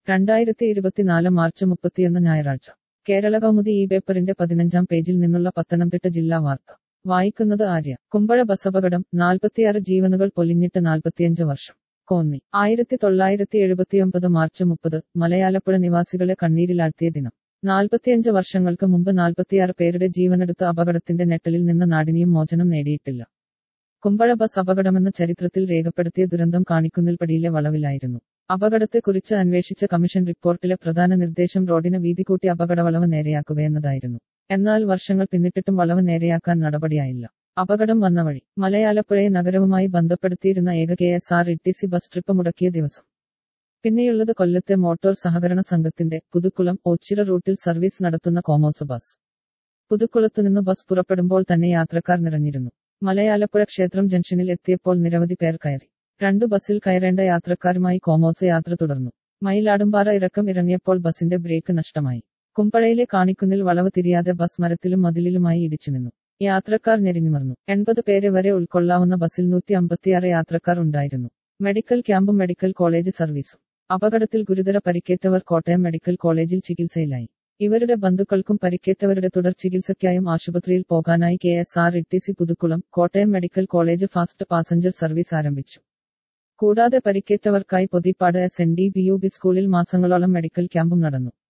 രണ്ടായിരത്തി ഇരുപത്തിനാല് മാർച്ച് മുപ്പത്തിയൊന്ന് ഞായറാഴ്ച കേരള കൗമുദി ഈ പേപ്പറിന്റെ പതിനഞ്ചാം പേജിൽ നിന്നുള്ള പത്തനംതിട്ട ജില്ലാ വാർത്ത വായിക്കുന്നത് ആര്യ കുമ്പഴ ബസപകടം നാൽപ്പത്തിയാറ് ജീവനുകൾ പൊലിഞ്ഞിട്ട് നാൽപ്പത്തിയഞ്ച് വർഷം കോന്നി ആയിരത്തി തൊള്ളായിരത്തി എഴുപത്തിയൊമ്പത് മാർച്ച് മുപ്പത് മലയാലപ്പുഴ നിവാസികളെ കണ്ണീരിലാഴ്ത്തിയ ദിനം നാൽപ്പത്തിയഞ്ച് വർഷങ്ങൾക്ക് മുമ്പ് നാൽപ്പത്തിയാറ് പേരുടെ ജീവനെടുത്ത അപകടത്തിന്റെ നെട്ടലിൽ നിന്ന് നാടിനിയും മോചനം നേടിയിട്ടില്ല കുമ്പഴ ബസ് അപകടമെന്ന ചരിത്രത്തിൽ രേഖപ്പെടുത്തിയ ദുരന്തം കാണിക്കുന്നിൽപ്പടിയിലെ വളവിലായിരുന്നു അപകടത്തെക്കുറിച്ച് അന്വേഷിച്ച കമ്മീഷൻ റിപ്പോർട്ടിലെ പ്രധാന നിർദ്ദേശം റോഡിന് വീതി കൂട്ടി അപകടവളവ് നേരെയാക്കുകയെന്നതായിരുന്നു എന്നാൽ വർഷങ്ങൾ പിന്നിട്ടിട്ടും വളവ് നേരെയാക്കാൻ നടപടിയായില്ല അപകടം വന്ന വഴി മലയാലപ്പുഴയെ നഗരവുമായി ബന്ധപ്പെടുത്തിയിരുന്ന ഏക K S R T C bus ബസ് ട്രിപ്പ് മുടക്കിയ ദിവസം പിന്നെയുള്ളത് കൊല്ലത്തെ മോട്ടോർ സഹകരണ സംഘത്തിന്റെ പുതുക്കുളം ഓച്ചിറ റൂട്ടിൽ സർവീസ് നടത്തുന്ന കോമോസ് ബസ് പുതുക്കുളത്തുനിന്ന് ബസ് പുറപ്പെടുമ്പോൾ തന്നെ യാത്രക്കാർ നിറഞ്ഞിരുന്നു മലയാലപ്പുഴ ക്ഷേത്രം ജംഗ്ഷനിൽ എത്തിയപ്പോൾ നിരവധി പേർ കയറി രണ്ടു ബസ്സിൽ കയറേണ്ട യാത്രക്കാരുമായി കോമോസ് യാത്ര തുടർന്നു മയിലാടുംപാറ ഇറക്കം ഇറങ്ങിയപ്പോൾ ബസിന്റെ ബ്രേക്ക് നഷ്ടമായി കുമ്പഴയിലെ കാണിക്കുന്നിൽ വളവ് തിരിയാതെ ബസ് മരത്തിലും മതിലിലുമായി ഇടിച്ചു നിന്നു യാത്രക്കാർ ഞെരിഞ്ഞുമർന്നു എൺപത് പേരെ വരെ ഉൾക്കൊള്ളാവുന്ന ബസ്സിൽ നൂറ്റി അമ്പത്തിയാറ് യാത്രക്കാർ ഉണ്ടായിരുന്നു മെഡിക്കൽ ക്യാമ്പും മെഡിക്കൽ കോളേജ് സർവീസും അപകടത്തിൽ ഗുരുതര പരിക്കേറ്റവർ കോട്ടയം മെഡിക്കൽ കോളേജിൽ ചികിത്സയിലായി ഇവരുടെ ബന്ധുക്കൾക്കും പരിക്കേറ്റവരുടെ തുടർ ചികിത്സയ്ക്കായും ആശുപത്രിയിൽ പോകാനായി K S R T C C Puthukkulam Kottayam medical college fast passenger service ആരംഭിച്ചു കൂടാതെ പരിക്കേറ്റവർക്കായി പൊതിപ്പാട് S N D B U B സ്കൂളിൽ മാസങ്ങളോളം മെഡിക്കൽ ക്യാമ്പും നടന്നു